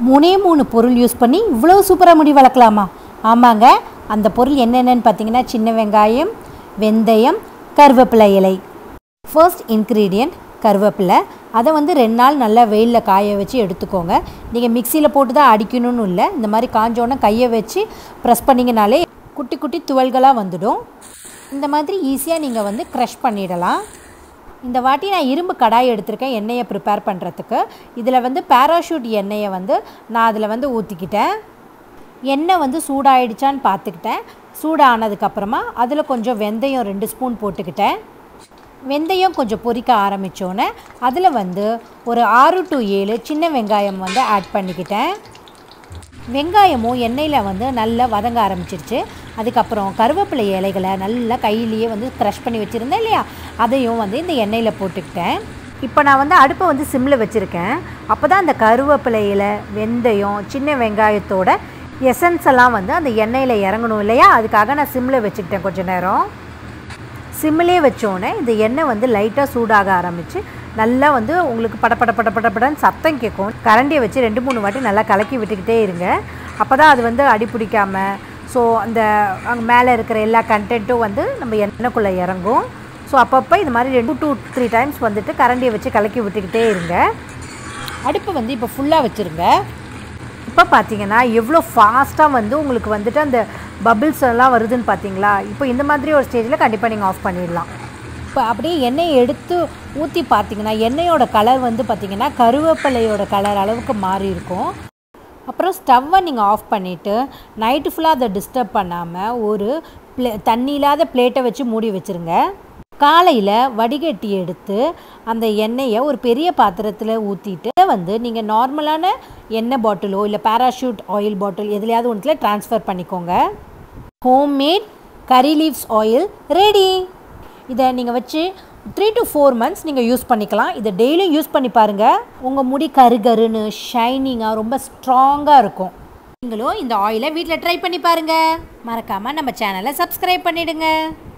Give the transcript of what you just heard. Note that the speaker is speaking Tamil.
மூணே மூணு பொருள் யூஸ் பண்ணி இவ்வளோ சூப்பராக முடி வளர்க்கலாமா ஆமாங்க அந்த பொருள் என்னென்னு பார்த்தீங்கன்னா சின்ன வெங்காயம் வெந்தயம் கருவேப்பிலை இலை ஃபர்ஸ்ட் இன்க்ரீடியண்ட் கருவேப்பிலை அதை வந்து ரெண்டு நாள் நல்லா வெயிலில் காய வச்சு எடுத்துக்கோங்க நீங்கள் மிக்சியில் போட்டு தான் அடிக்கணும்னு இல்லை இந்த மாதிரி காஞ்சோன்னே கையை வச்சு ப்ரெஸ் பண்ணிங்கனாலே குட்டி குட்டி துவல்களாக வந்துடும் இந்த மாதிரி ஈஸியாக நீங்கள் வந்து க்ரஷ் பண்ணிடலாம் இந்த வாட்டி நான் இரும்பு கடாய் எடுத்திருக்கேன் எண்ணெயை ப்ரிப்பேர் பண்ணுறதுக்கு இதில் வந்து பேராஷூட் எண்ணெயை வந்து நான் அதில் வந்து ஊற்றிக்கிட்டேன் எண்ணெய் வந்து சூடாயிடுச்சான்னு பார்த்துக்கிட்டேன் சூடானதுக்கப்புறமா அதில் கொஞ்சம் வெந்தயம் ரெண்டு ஸ்பூன் போட்டுக்கிட்டேன் வெந்தயம் கொஞ்சம் பொரிக்க ஆரம்பித்தோன்னே அதில் வந்து ஒரு ஆறு டு ஏழு சின்ன வெங்காயம் வந்து ஆட் பண்ணிக்கிட்டேன் வெங்காயமும் எண்ணெயில் வந்து நல்லா வதங்க ஆரம்பிச்சிருச்சு அதுக்கப்புறம் கருவேப்பிலை இலைகளை நல்லா கையிலேயே வந்து க்ரஷ் பண்ணி வச்சுருந்தேன் இல்லையா அதையும் வந்து இந்த எண்ணெயில் போட்டுக்கிட்டேன் இப்போ நான் வந்து அடுப்பை வந்து சிம்மில் வச்சுருக்கேன் அப்போ தான் அந்த கருவேப்பிலை இலை வெந்தயம் சின்ன வெங்காயத்தோட எசன்ஸ் எல்லாம் வந்து அந்த எண்ணெயில் இறங்கணும் இல்லையா அதுக்காக நான் சிம்மில் வச்சுக்கிட்டேன் கொஞ்ச நேரம் சிம்மிலே வச்சோடனே இந்த எண்ணெய் வந்து லைட்டாக சூடாக ஆரம்பித்து நல்லா வந்து உங்களுக்கு பட பட பட பட படன்னு சத்தம் கேட்கும் கரண்டியை வச்சு ரெண்டு மூணு வாட்டி நல்லா கலக்கி விட்டுக்கிட்டே இருங்க அப்போ தான் அது வந்து அடி பிடிக்காமல் ஸோ அந்த அங்கே மேலே இருக்கிற எல்லா கண்டென்ட்டும் வந்து நம்ம எண்ணெய்க்குள்ளே இறங்கும் ஸோ அப்பப்போ இது மாதிரி ரெண்டு டூ த்ரீ டைம்ஸ் வந்துட்டு கரண்டியை வச்சு கலக்கி விட்டுக்கிட்டே இருங்க அடுப்பு வந்து இப்போ ஃபுல்லாக வச்சுருங்க இப்போ பார்த்தீங்கன்னா எவ்வளோ ஃபாஸ்ட்டாக வந்து உங்களுக்கு வந்துட்டு அந்த பபிள்ஸ் எல்லாம் வருதுன்னு பார்த்தீங்களா இப்போ இந்த மாதிரி ஒரு ஸ்டேஜில் கண்டிப்பாக நீங்கள் ஆஃப் பண்ணிடலாம் இப்போ அப்படியே எண்ணெயை எடுத்து ஊற்றி பார்த்தீங்கன்னா எண்ணெயோட கலர் வந்து பார்த்தீங்கன்னா கருவேப்பிலையோட கலர் அளவுக்கு மாறி இருக்கும் அப்புறம் ஸ்டவ்வை நீங்கள் ஆஃப் பண்ணிவிட்டு நைட்டு ஃபுல்லாக அதை டிஸ்டர்ப் பண்ணாமல் ஒரு ப்ளே தண்ணி இல்லாத பிளேட்டை வச்சு மூடி வச்சுருங்க காலையில் வடிகட்டி எடுத்து அந்த எண்ணெயை ஒரு பெரிய பாத்திரத்தில் ஊற்றிட்டு வந்து நீங்கள் நார்மலான எண்ணெய் பாட்டிலோ இல்லை பேராஷூட் ஆயில் பாட்டில் எதுலையாவது ஒன்றில் ட்ரான்ஸ்ஃபர் பண்ணிக்கோங்க homemade curry leaves oil ready இதை நீங்கள் வச்சு த்ரீ டு ஃபோர் மந்த்ஸ் நீங்கள் யூஸ் பண்ணிக்கலாம் இதை டெய்லியும் யூஸ் பண்ணி பாருங்கள் உங்கள் முடி கரு கருன்னு ஷைனிங்காக ரொம்ப ஸ்ட்ராங்காக இருக்கும் நீங்களும் இந்த ஆயிலை வீட்டில் ட்ரை பண்ணி பாருங்கள் மறக்காமல் நம்ம சேனலை சப்ஸ்கிரைப் பண்ணிவிடுங்க